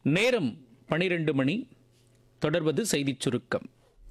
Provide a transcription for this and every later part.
நேரம் பனிரெண்டு மணி தொடர்வது செய்திச் சுருக்கம்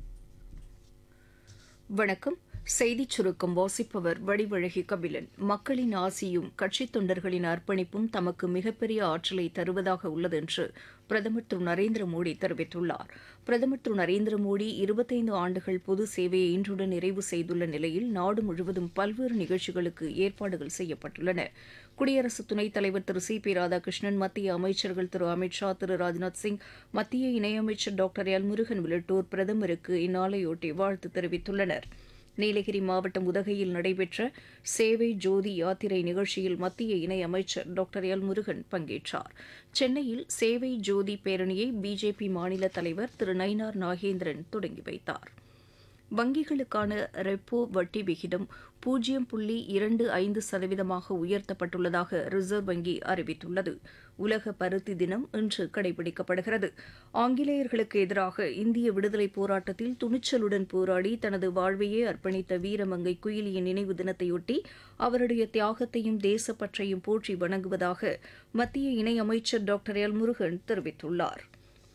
வணக்கம் செய்திச் சுருக்கம் வாசிப்பவர் வடிவழகி கபிலன் மக்களின் ஆசியும் கட்சித் தொண்டர்களின் அர்ப்பணிப்பும் தமக்கு மிகப்பெரிய ஆற்றலை தருவதாக உள்ளது என்று பிரதமர் திரு நரேந்திர மோடி தெரிவித்துள்ளார் பிரதமர் திரு நரேந்திர மோடி இருபத்தைந்து ஆண்டுகள் பொது சேவையை இன்றுடன் நிறைவு செய்துள்ள நிலையில் நாடு முழுவதும் பல்வேறு நிகழ்ச்சிகளுக்கு ஏற்பாடுகள் செய்யப்பட்டுள்ளன குடியரசு துணைத் தலைவர் திரு சி பி ராதாகிருஷ்ணன் மத்திய அமைச்சர்கள் திரு அமித் ஷா திரு ராஜ்நாத் சிங் மத்திய இணையமைச்சர் டாக்டர் எல் முருகன் உள்ளிட்டோர் பிரதமருக்கு இந்நாளையொட்டி வாழ்த்து தெரிவித்துள்ளனர் நீலகிரி மாவட்டம் உதகையில் நடைபெற்ற சேவை ஜோதி யாத்திரை நிகழ்ச்சியில் மத்திய இணையமைச்சர் டாக்டர் எல் முருகன் பங்கேற்றார் சென்னையில் சேவை ஜோதி பேரணியை பிஜேபி மாநில தலைவர் திரு நயினார் நாகேந்திரன் தொடங்கி வைத்தார் வங்கிகளுக்கான ரெப்போ வட்டி விகிதம் பூஜ்ஜியம் புள்ளி இரண்டு ஐந்து சதவீதமாக உயர்த்தப்பட்டுள்ளதாக ரிசர்வ் வங்கி அறிவித்துள்ளது உலக பருத்தி தினம் இன்று கடைபிடிக்கப்படுகிறது ஆங்கிலேயர்களுக்கு எதிராக இந்திய விடுதலைப் போராட்டத்தில் துணிச்சலுடன் போராடி தனது வாழ்வையே அர்ப்பணித்த வீரமங்கை குயிலியின் நினைவு தினத்தையொட்டி அவருடைய தியாகத்தையும் தேசப்பற்றையும் போற்றி வணங்குவதாக மத்திய இணையமைச்சர் டாக்டர் எல் முருகன் தெரிவித்துள்ளார்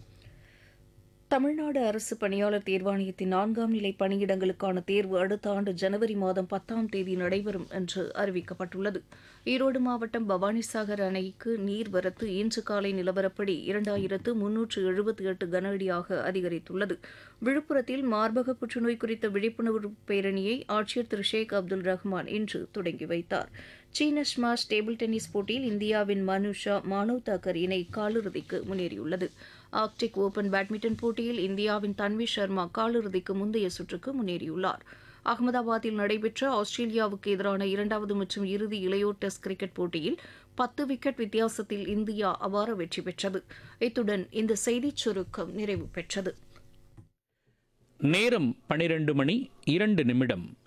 தமிழ்நாடு அரசு பணியாளர் தேர்வாணையத்தின் நான்காம் நிலை பணியிடங்களுக்கான தேர்வு அடுத்த ஆண்டு ஜனவரி மாதம் பத்தாம் தேதி நடைபெறும் என்று அறிவிக்கப்பட்டுள்ளது ஈரோடு மாவட்டம் பவானிசாகர் அணைக்கு நீர்வரத்து இன்று காலை நிலவரப்படி இரண்டாயிரத்து முன்னூற்று எழுபத்தி எட்டு கன அடியாக அதிகரித்துள்ளது விழுப்புரத்தில் மார்பக புற்றுநோய் குறித்த விழிப்புணர்வு பேரணியை ஆட்சியர் திரு ஷேக் அப்துல் ரஹ்மான் இன்று தொடங்கி வைத்தார் சீன ஸ்மாஷ் டேபிள் டென்னிஸ் போட்டியில் இந்தியாவின் மனுஷா மானவ் தாக்கர் இணை காலிறுதிக்கு முன்னேறியுள்ளது ஆர்க்டிக் ஓபன் பேட்மிண்டன் போட்டியில் இந்தியாவின் தன்வி சர்மா காலிறுதிக்கு முந்தைய சுற்றுக்கு முன்னேறியுள்ளார் அகமதாபாத்தில் நடைபெற்ற ஆஸ்திரேலியாவுக்கு எதிரான இரண்டாவது மற்றும் இறுதி இளையோர் டெஸ்ட் கிரிக்கெட் போட்டியில் பத்து விக்கெட் வித்தியாசத்தில் இந்தியா அபார வெற்றி பெற்றது இத்துடன் இந்த செய்திச் சுருக்கம் நிறைவு பெற்றது நேரம் பனிரெண்டு மணி இரண்டு நிமிடம்